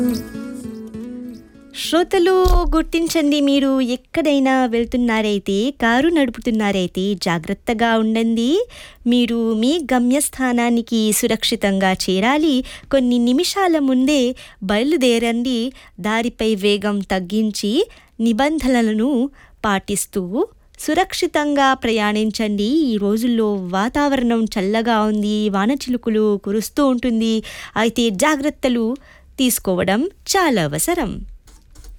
శ్రోతలు గుర్తించండి మీరు ఎక్కడైనా వెళ్తున్నారైతే కారు నడుపుతున్నారైతే జాగ్రత్తగా ఉండండి మీరు మీ గమ్యస్థానానికి సురక్షితంగా చేరాలి కొన్ని నిమిషాల ముందే బయలుదేరండి దారిపై వేగం తగ్గించి నిబంధనలను పాటిస్తూ సురక్షితంగా ప్రయాణించండి ఈ రోజుల్లో వాతావరణం చల్లగా ఉంది వానచిలుకులు కురుస్తూ ఉంటుంది అయితే జాగ్రత్తలు తీసుకోవడం చాలా అవసరం